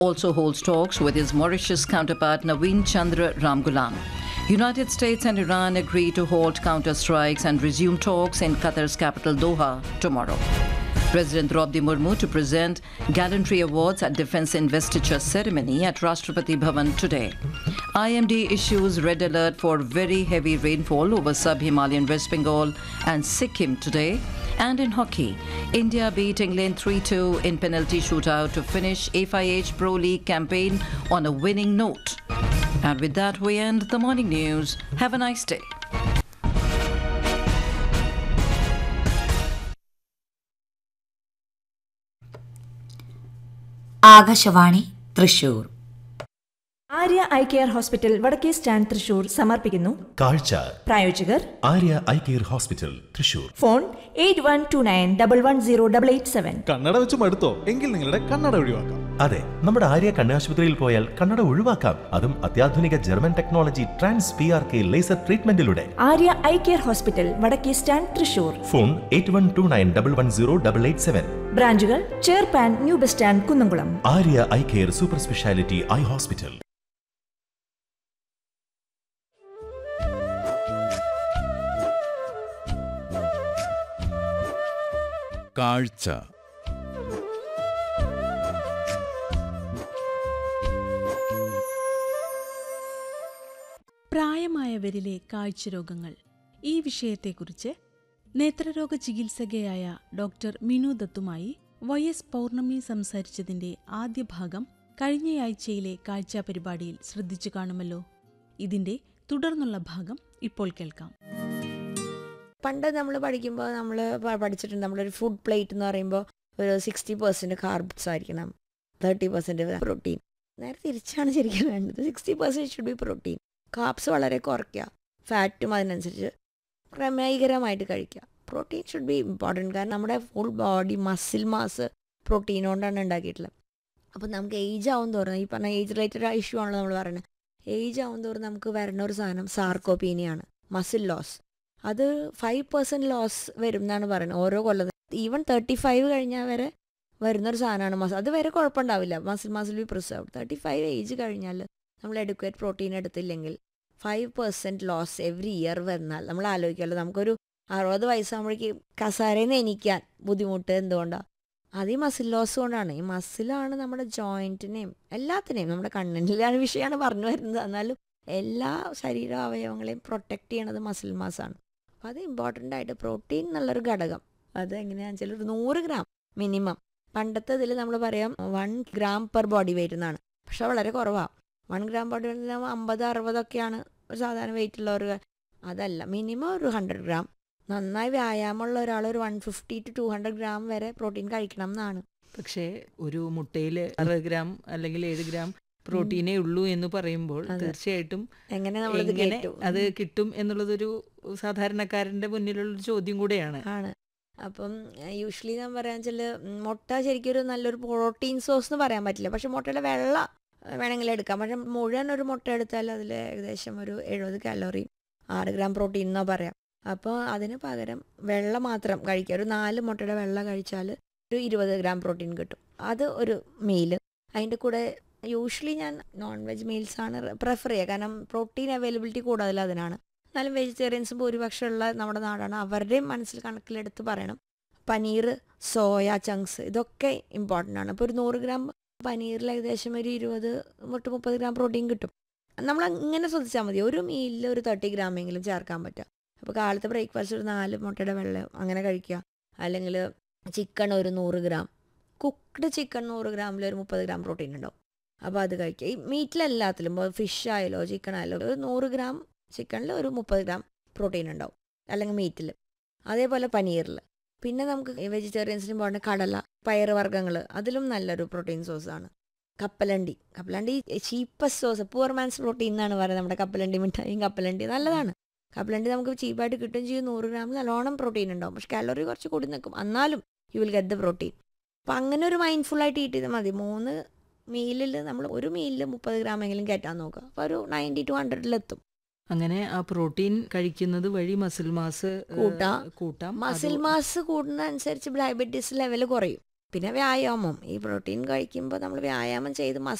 also holds talks with his Mauritius counterpart Naveen Chandra Ramgulam. United States and Iran agree to halt counter strikes and resume talks in Qatar's capital Doha tomorrow. President Draupadi Murmu to present gallantry awards at defense investiture ceremony at Rashtrapati Bhavan today. IMD issues red alert for very heavy rainfall over sub-Himalayan West Bengal and Sikkim today. And in hockey, India beat England 3-2 in penalty shootout to finish FIH Pro League campaign on a winning note. And with that, we end the morning news. Have a nice day. Akashvani Thrissur Arya eye care hospital വടക്കേ stand Thrissur സമർപ്പിക്കുന്നു കാഴ്ച പ്രായോജകർ Arya eye care hospital Thrissur phone eight one two nine double one zero double eight seven കണ്ണട വെച്ച് മടുത്തോ എങ്കിൽ നിങ്ങളുടെ കണ്ണട ഒഴിവാക്കാം അതെ നമ്മുടെ ആര്യ കണ്ണാശുപത്രിയിൽ പോയാൽ കണ്ണട ഒഴിവാക്കാം അതും അത്യാധുനിക German technology trans P R K laser ട്രീറ്റ്മെന്റിലൂടെ ആര്യ ഐ കെയർ ഹോസ്പിറ്റൽ വടക്കേ stand Thrissur phone eight one two nine double one zero double eight seven ബ്രാഞ്ചുകൾ ചേർപ്പാൻ new bus stand Kunnamkulam Arya eye care super speciality eye hospital കാഴ്ച പ്രായമായവരിലെ കാഴ്ചരോഗങ്ങൾ ഈ വിഷയത്തെക്കുറിച്ച് നേത്രരോഗ ചികിത്സകയായ ഡോക്ടർ മിനു ദത്തുമായി വൈ എസ് പൗർണമി സംസാരിച്ചതിന്റെ ആദ്യ ഭാഗം കഴിഞ്ഞയാഴ്ചയിലെ കാഴ്ച പരിപാടിയിൽ ശ്രദ്ധിച്ചു കാണുമല്ലോ ഇതിന്റെ തുടർന്നുള്ള ഭാഗം ഇപ്പോൾ കേൾക്കാം പണ്ട് നമ്മൾ പഠിക്കുമ്പോൾ നമ്മൾ പഠിച്ചിട്ടുണ്ട് നമ്മളൊരു ഫുഡ് പ്ലേറ്റ് എന്ന് പറയുമ്പോൾ ഒരു സിക്സ്റ്റി പെർസെൻറ്റ് കാർബ്സ് ആയിരിക്കണം തേർട്ടി പെർസെൻറ്റ് പ്രോട്ടീൻ നേരെ തിരിച്ചാണ് ശരിക്കും വേണ്ടത് sixty percent should be protein carbs വളരെ കുറയ്ക്കുക ഫാറ്റും അതിനനുസരിച്ച് ക്രമീകരമായിട്ട് കഴിക്കുക പ്രോട്ടീൻ ഷുഡ് ബി ഇമ്പോർട്ടൻറ്റ് കാരണം നമ്മുടെ full body muscle mass protein കൊണ്ടാണ് ഉണ്ടാക്കിയിട്ടുള്ളത് അപ്പോൾ നമുക്ക് ഏജ് ആവും തോറും ഈ പറഞ്ഞ ഏജ് റിലേറ്റഡ് ഇഷ്യൂ ആണല്ലോ നമ്മൾ പറയുന്നത് ഏജ് ആവും തോറും നമുക്ക് വരുന്ന ഒരു സാധനം സാർക്കോപീനിയാണ് മസിൽ ലോസ് അത് ഫൈവ് പെർസെൻറ്റ് ലോസ് വരും എന്നാണ് പറയുന്നത് ഓരോ കൊല്ലം ഈവൻ തേർട്ടി ഫൈവ് കഴിഞ്ഞാൽ വരെ വരുന്നൊരു സാധനമാണ് മസിൽ അത് വരെ കുഴപ്പമുണ്ടാവില്ല muscle muscle be preserve thirty five age കഴിഞ്ഞാൽ നമ്മൾ എഡ്യൂക്കേറ്റ് പ്രോട്ടീൻ എടുത്തില്ലെങ്കിൽ five percent loss every year വന്നാൽ നമ്മൾ ആലോചിക്കാമല്ലോ നമുക്കൊരു അറുപത് വയസ്സാകുമ്പോഴേക്ക് കസാരയിൽ നിന്ന് എണീക്കാൻ ബുദ്ധിമുട്ട് എന്തുകൊണ്ടാണ് അത് ഈ മസിൽ ലോസ് കൊണ്ടാണ് ഈ മസിലാണ് നമ്മുടെ ജോയിൻറ്റിനെയും എല്ലാത്തിനെയും നമ്മുടെ കണ്ണിൻ്റെ വിഷയമാണ് പറഞ്ഞു വരുന്നത് എന്നാലും എല്ലാ ശരീര അവയവങ്ങളെയും പ്രൊട്ടക്റ്റ് ചെയ്യണത് മസിൽ മാസാണ് അപ്പോൾ അത് ഇമ്പോർട്ടൻ്റ് ആയിട്ട് പ്രോട്ടീൻ എന്നുള്ളൊരു ഘടകം അത് എങ്ങനെയാണെന്ന് വെച്ചാൽ ഒരു നൂറ് ഗ്രാം മിനിമം പണ്ടത്തെ ഇതിൽ നമ്മൾ പറയാം one gram per body weight എന്നാണ് പക്ഷെ വളരെ കുറവാണ് വൺ ഗ്രാം ബോഡി വെയിറ്റ് അമ്പത് അറുപതൊക്കെയാണ് ഒരു സാധാരണ വെയിറ്റ് ഉള്ളവർ അതല്ല മിനിമം ഒരു ഹൺഡ്രഡ് ഗ്രാം നന്നായി വ്യായാമമുള്ള ഒരാൾ ഒരു one fifty two two hundred gram വരെ പ്രോട്ടീൻ കഴിക്കണം എന്നാണ് പക്ഷേ ഒരു മുട്ടയിൽ അറുപത് ഗ്രാം അല്ലെങ്കിൽ ഏഴ് ഗ്രാം പ്രോട്ടീനേ ഉള്ളൂ എന്ന് പറയുമ്പോൾ അതെ. തീർച്ചയായിട്ടും എങ്ങനെ നമ്മളിത് എങ്ങനെ കേട്ടു അത് കിട്ടും എന്നുള്ളതൊരു സാധാരണക്കാരന്റെ മുന്നിലുള്ളൊരു ചോദ്യം കൂടെയാണ് ആണ് അപ്പം യൂഷ്വലി ഞാൻ പറയാൻ വെച്ചാൽ മുട്ട ശരിക്കും ഒരു നല്ലൊരു പ്രോട്ടീൻ സോഴ്സ് എന്ന് പറയാൻ പറ്റില്ല പക്ഷെ മുട്ടയുടെ വെള്ള വേണമെങ്കിൽ എടുക്കാം പക്ഷെ മുഴുവൻ ഒരു മുട്ട എടുത്താൽ അതിൽ ഏകദേശം ഒരു എഴുപത് കാലറി ആറ് ഗ്രാം പ്രോട്ടീൻ എന്നോ പറയാം അപ്പോൾ അതിന് പകരം വെള്ള മാത്രം കഴിക്കുക ഒരു നാല് മുട്ടയുടെ വെള്ള കഴിച്ചാൽ ഒരു ഇരുപത് ഗ്രാം പ്രോട്ടീൻ കിട്ടും അത് ഒരു മീൽ അതിൻ്റെ കൂടെ യൂഷ്വലി ഞാൻ നോൺ വെജ് മീൽസ് ആണ് പ്രിഫർ ചെയ്യുക കാരണം പ്രോട്ടീൻ അവൈലബിലിറ്റി കൂടുതൽ അതിനാണ് എന്നാലും വെജിറ്റേറിയൻസും ഭൂരിപക്ഷം ഉള്ള നമ്മുടെ നാടാണ് അവരുടെയും മനസ്സിൽ കണക്കിലെടുത്ത് പറയണം പനീർ സോയ ചങ്ക്സ് ഇതൊക്കെ ഇമ്പോർട്ടൻ്റ് ആണ് അപ്പോൾ ഒരു നൂറ് ഗ്രാം പനീറിൽ ഏകദേശം ഒരു ഇരുപത് തൊട്ട് മുപ്പത് ഗ്രാം പ്രോട്ടീൻ കിട്ടും നമ്മൾ ഇങ്ങനെ ശ്രദ്ധിച്ചാൽ മതി ഒരു മീലിൽ ഒരു തേർട്ടി ഗ്രാമെങ്കിലും ചേർക്കാൻ പറ്റുക അപ്പോൾ കാലത്തെ ബ്രേക്ക്ഫാസ്റ്റ് ഒരു നാല് മുട്ടയുടെ വെള്ളം അങ്ങനെ കഴിക്കുക അല്ലെങ്കിൽ ചിക്കൻ ഒരു നൂറ് ഗ്രാം കുക്ക്ഡ് ചിക്കൻ നൂറ് ഗ്രാമിൽ ഒരു മുപ്പത് ഗ്രാം പ്രോട്ടീൻ ഉണ്ടാവും അപ്പോൾ അത് കഴിക്കുക ഈ മീറ്റിലെല്ലാത്തിലും ഇപ്പോൾ ഫിഷ് ആയാലോ ചിക്കൻ ആയാലോ ഒരു നൂറ് ഗ്രാം ചിക്കനിൽ ഒരു മുപ്പത് ഗ്രാം പ്രോട്ടീൻ ഉണ്ടാവും അല്ലെങ്കിൽ മീറ്റിൽ അതേപോലെ പനീറിൽ പിന്നെ നമുക്ക് വെജിറ്റേറിയൻസിന് പോകുന്ന കടല പയറുവർഗ്ഗങ്ങൾ അതിലും നല്ലൊരു പ്രോട്ടീൻ സോഴ്സാണ് കപ്പലണ്ടി കപ്പലണ്ടി cheapest source poor man's protein എന്നാണ് പറയുന്നത് നമ്മുടെ കപ്പലണ്ടി മിഠായിയും കപ്പലണ്ടി നല്ലതാണ് കപ്പലണ്ടി നമുക്ക് ചീപ്പായിട്ട് കിട്ടുകയും ചെയ്യും നൂറ് ഗ്രാമിൽ നല്ലോണം പ്രോട്ടീൻ ഉണ്ടാവും പക്ഷെ കാലറി കുറച്ച് കൂടി നിൽക്കും എന്നാലും you will get the protein അപ്പം അങ്ങനെ ഒരു മൈൻഡ്ഫുൾ ആയിട്ട് ഈറ്റ് ചെയ്താൽ മതി മൂന്ന് മീലിൽ നമ്മൾ ഒരു മീലിൽ മുപ്പത് ഗ്രാമെങ്കിലും കയറ്റാൻ നോക്കുക അപ്പോൾ ഒരു നയൻറ്റി ടു ഹൺഡ്രഡിലെത്തും അങ്ങനെ ആ പ്രോട്ടീൻ കഴിക്കുന്നത് വഴി മസിൽ മാസ് കൂട്ടാം. കൂട്ടാം മസിൽ അത് മാസ് കൂടുന്നതനുസരിച്ച് ഡയബറ്റീസ് ലെവൽ കുറയും പിന്നെ വ്യായാമം ഈ പ്രോട്ടീൻ കഴിക്കുമ്പോൾ നമ്മൾ വ്യായാമം ചെയ്ത്